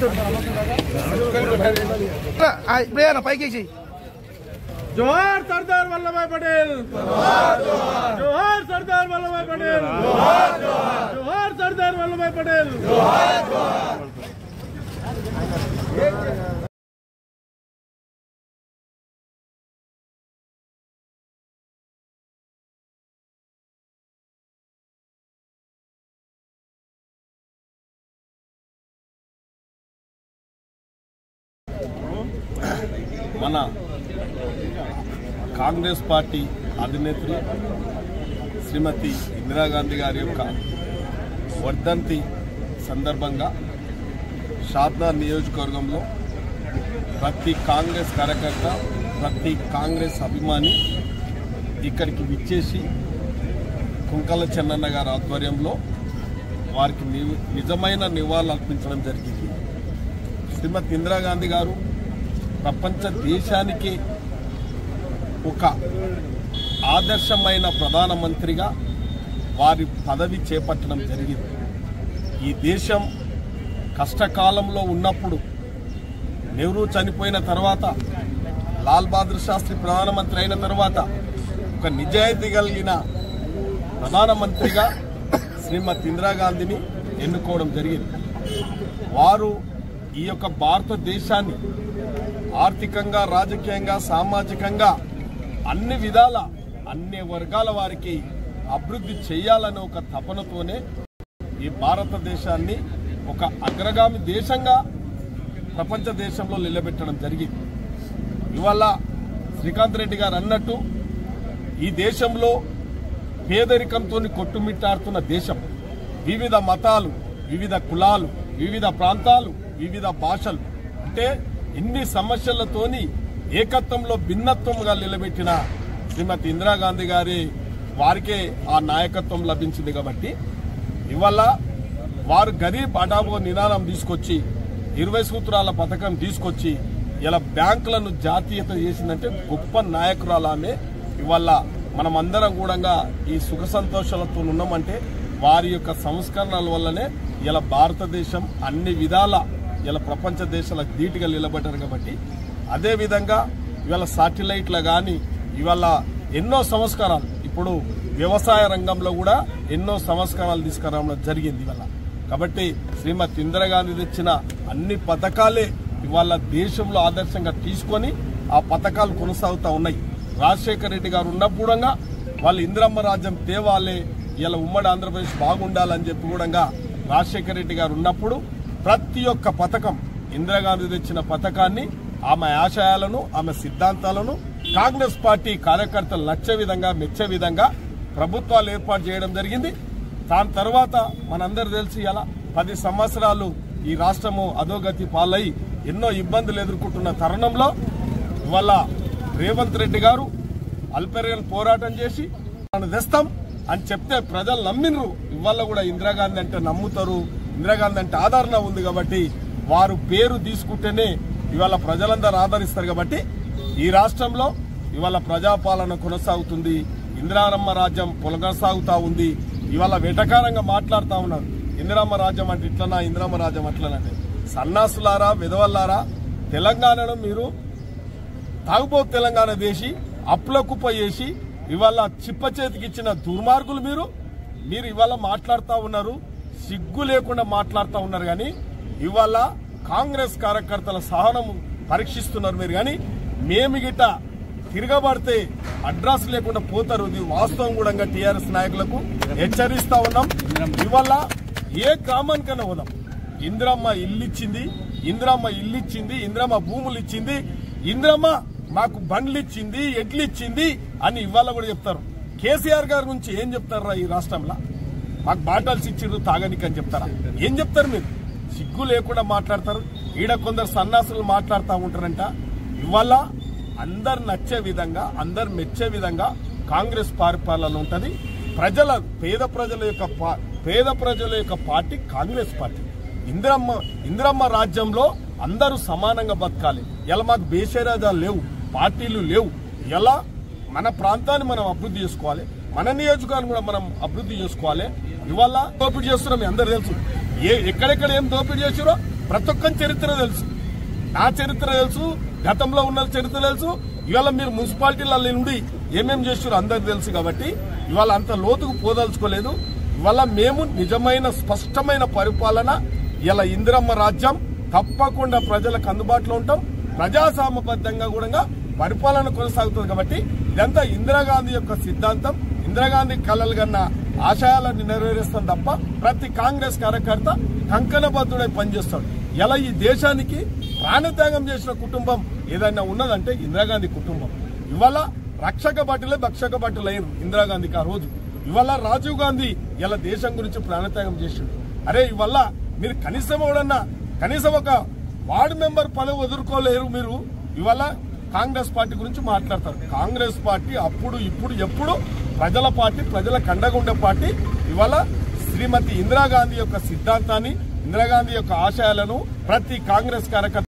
ఇప్పుడే అన్న పైకి ఎక్కి జోహార్ సర్దార్ వల్లభాయ్ పటేల్ జోహార్ సర్దార్ వల్లభాయ్ పటేల్ జోహార్ సర్దార్ వల్లభాయ్ పటేల్ మన కాంగ్రెస్ పార్టీ అధినేత్రి శ్రీమతి ఇందిరాగాంధీ గారి యొక్క వర్ధంతి సందర్భంగా షాద్నార్ నియోజకవర్గంలో ప్రతి కాంగ్రెస్ కార్యకర్త ప్రతి కాంగ్రెస్ అభిమాని ఇక్కడికి విచ్చేసి కుంకల చెన్నన్న గారి ఆధ్వర్యంలో వారికి ని- నిజమైన నివాళులు అర్పించడం జరిగింది శ్రీమతి ఇందిరాగాంధీ గారు ప్రపంచ దేశానికి ఒక ఆదర్శమైన ప్రధానమంత్రిగా వారి పదవి చేపట్టడం జరిగింది ఈ దేశం కష్టకాలంలో ఉన్నప్పుడు నెహ్రూ చనిపోయిన తర్వాత లాల్ బహదూర్ శాస్త్రి ప్రధానమంత్రి అయిన తర్వాత ఒక నిజాయితీ కలిగిన ప్రధానమంత్రిగా శ్రీమతి ఇందిరాగాంధీని ఎన్నుకోవడం జరిగింది వారు ఈ యొక్క భారతదేశాన్ని ఆర్థికంగా రాజకీయంగా సామాజికంగా అన్ని విధాల అన్ని వర్గాల వారికి అభివృద్ధి చేయాలనే ఒక తపనతోనే ఈ భారతదేశాన్ని ఒక అగ్రగామి దేశంగా ప్రపంచ దేశంలో నిలబెట్టడం జరిగింది ఇవాళ శ్రీకాంత్ రెడ్డి గారు అన్నట్టు ఈ దేశంలో పేదరికంతో కొట్టుమిట్టాడుతున్న దేశం వివిధ మతాలు వివిధ కులాలు వివిధ ప్రాంతాలు వివిధ భాషలు అంటే ఇన్ని సమస్యలతోని ఏకత్వంలో భిన్నత్వంగా నిలబెట్టిన శ్రీమతి ఇందిరాగాంధీ గారి వారికే ఆ నాయకత్వం లభించింది కాబట్టి ఇవాళ వారు గరీబ్ అడాబో నినాదం తీసుకొచ్చి ఇరవై సూత్రాల పథకం తీసుకొచ్చి ఇలా బ్యాంకులను జాతీయత చేసిందంటే గొప్ప నాయకురాలు ఆమె ఇవాళ మనమందరం కూడా ఈ సుఖ సంతోషాలతో ఉన్నామంటే వారి యొక్క సంస్కరణల వల్లనే ఇలా భారతదేశం అన్ని విధాల ఇలా ప్రపంచ దేశాలకు ధీటుగా నిలబడ్డారు కాబట్టి అదే విధంగా ఇవాళ సాటిలైట్ల కానీ ఇవాళ ఎన్నో సంస్కారాలు ఇప్పుడు వ్యవసాయ రంగంలో కూడా ఎన్నో సంస్కారాలు తీసుకురావడం జరిగింది ఇవాళ కాబట్టి శ్రీమతి ఇందిరాగాంధీ తెచ్చిన అన్ని పథకాలే ఇవాళ దేశంలో ఆదర్శంగా తీసుకొని ఆ పథకాలు కొనసాగుతూ ఉన్నాయి రాజశేఖర రెడ్డి గారు ఉన్నప్పుడంగా వాళ్ళు ఇందిరమ్మ రాజ్యం తేవాలే ఇలా ఉమ్మడి ఆంధ్రప్రదేశ్ బాగుండాలని చెప్పి కూడా రాజశేఖర రెడ్డి గారు ఉన్నప్పుడు ప్రతి ఒక్క పథకం ఇందిరాగాంధీ తెచ్చిన పథకాన్ని ఆమె ఆశయాలను ఆమె సిద్ధాంతాలను కాంగ్రెస్ పార్టీ కార్యకర్తలు నచ్చే విధంగా మెచ్చే విధంగా ప్రభుత్వాలు ఏర్పాటు చేయడం జరిగింది దాని తర్వాత మనందరూ తెలిసి ఇలా పది సంవత్సరాలు ఈ రాష్ట్రము అధోగతి పాలై ఎన్నో ఇబ్బందులు ఎదుర్కొంటున్న తరుణంలో ఇవాళ రేవంత్ రెడ్డి గారు అల్పేరియన్ పోరాటం చేసి మనం తెస్తాం అని చెప్తే ప్రజలు నమ్మినరు ఇవాళ కూడా ఇందిరాగాంధీ అంటే నమ్ముతారు ఇందిరాగాంధీ అంటే ఆదరణ ఉంది కాబట్టి వారు పేరు తీసుకుంటేనే ఇవాళ ప్రజలందరూ ఆదరిస్తారు కాబట్టి ఈ రాష్ట్రంలో ఇవాళ ప్రజాపాలన కొనసాగుతుంది ఇందిరారమ్మ రాజ్యం కొనసాగుతా ఉంది ఇవాళ వెటకారంగా మాట్లాడుతా ఉన్నారు ఇందిరమ్మ రాజ్యం అంటే ఇట్లనా ఇందిరమ్మ రాజ్యం అట్లనంటే సన్నాసులారా విధవల్లారా తెలంగాణను మీరు తాగుబోతు తెలంగాణ దేశి అప్పుల కుప్ప చేసి ఇవాళ చిప్ప చేతికి ఇచ్చిన దుర్మార్గులు మీరు మీరు ఇవాళ మాట్లాడుతూ ఉన్నారు సిగ్గు లేకుండా మాట్లాడుతూ ఉన్నారు కానీ ఇవాళ కాంగ్రెస్ కార్యకర్తల సహనం పరీక్షిస్తున్నారు మీరు కానీ మేము గిట్ట తిరగబడితే అడ్రస్ లేకుండా పోతారు ఇది వాస్తవం కూడా టీఆర్ఎస్ నాయకులకు హెచ్చరిస్తా ఉన్నాం ఇవాళ ఏ గ్రామానికైనా పోదాం ఇందిరమ్మ ఇల్లు ఇచ్చింది ఇందిరమ్మ ఇల్లు ఇచ్చింది ఇందిరమ్మ భూములు ఇచ్చింది ఇందిరమ్మ మాకు బండ్లు ఇచ్చింది ఎడ్లు ఇచ్చింది అని ఇవాళ కూడా చెప్తారు కేసీఆర్ గారి గురించి ఏం చెప్తారా ఈ రాష్ట్రంలో మాకు బాటల్స్ ఇచ్చిర్రు తాగనికి అని చెప్తారా ఏం చెప్తారు మీరు సిగ్గు లేకుండా మాట్లాడతారు ఈడ కొందరు సన్నాసులు మాట్లాడుతూ ఉంటారంట ఇవాళ అందరు నచ్చే విధంగా అందరు మెచ్చే విధంగా కాంగ్రెస్ పరిపాలన ఉంటది ప్రజల పేద ప్రజల యొక్క పా- పేద ప్రజల యొక్క పార్టీ కాంగ్రెస్ పార్టీ ఇందిరమ్మ ఇందిరమ్మ రాజ్యంలో అందరూ సమానంగా బతకాలి ఇలా మాకు బేషరాజాలు లేవు పార్టీలు లేవు ఎలా మన ప్రాంతాన్ని మనం అభివృద్ధి చేసుకోవాలి మన నియోజకవర్గం కూడా మనం అభివృద్ధి చేసుకోవాలి ఇవాళ దోపిడీ చేస్తున్నాం మీ అందరు తెలుసు ఏ ఎక్కడెక్కడ ఏం దోపిడీ చేసారో ప్రతి ఒక్కరి చరిత్ర తెలుసు నా చరిత్ర తెలుసు గతంలో ఉన్న చరిత్ర తెలుసు ఇవాళ మీరు మున్సిపాలిటీలలో నుండి ఏమేం చేస్తారో అందరికి తెలుసు కాబట్టి ఇవాళ అంత లోతుకు పోదలుచుకోలేదు ఇవాళ మేము నిజమైన స్పష్టమైన పరిపాలన ఇలా ఇందిరమ్మ రాజ్యం తప్పకుండా ప్రజలకు అందుబాటులో ఉంటాం ప్రజాస్వామ్యబద్ధంగా కూడా పరిపాలన కొనసాగుతుంది కాబట్టి ఇదంతా ఇందిరాగాంధీ యొక్క సిద్ధాంతం ఇందిరాగాంధీ కలలు కన్న ఆశయాలను నెరవేరుస్తాం తప్ప ప్రతి కాంగ్రెస్ కార్యకర్త కంకణబద్ధుడై పనిచేస్తాడు ఇలా ఈ దేశానికి ప్రాణత్యాగం చేసిన కుటుంబం ఏదైనా ఉన్నదంటే ఇందిరాగాంధీ కుటుంబం ఇవాళ రక్షక భటులే భక్షక భటులు అయ్యారు ఇందిరాగాంధీకి ఆ రోజు ఇవాళ రాజీవ్ గాంధీ ఇలా దేశం గురించి ప్రాణత్యాగం చేసిండు అరే ఇవాళ మీరు కనీసం ఎవడన్నా కనీసం ఒక వార్డు మెంబర్ పదవి వదులుకోలేరు మీరు ఇవాళ కాంగ్రెస్ పార్టీ గురించి మాట్లాడతారు కాంగ్రెస్ పార్టీ అప్పుడు ఇప్పుడు ఎప్పుడు ప్రజల పార్టీ ప్రజల కండగుండే పార్టీ ఇవాళ శ్రీమతి ఇందిరాగాంధీ యొక్క సిద్ధాంతాన్ని ఇందిరాగాంధీ యొక్క ఆశయాలను ప్రతి కాంగ్రెస్ కార్యకర్త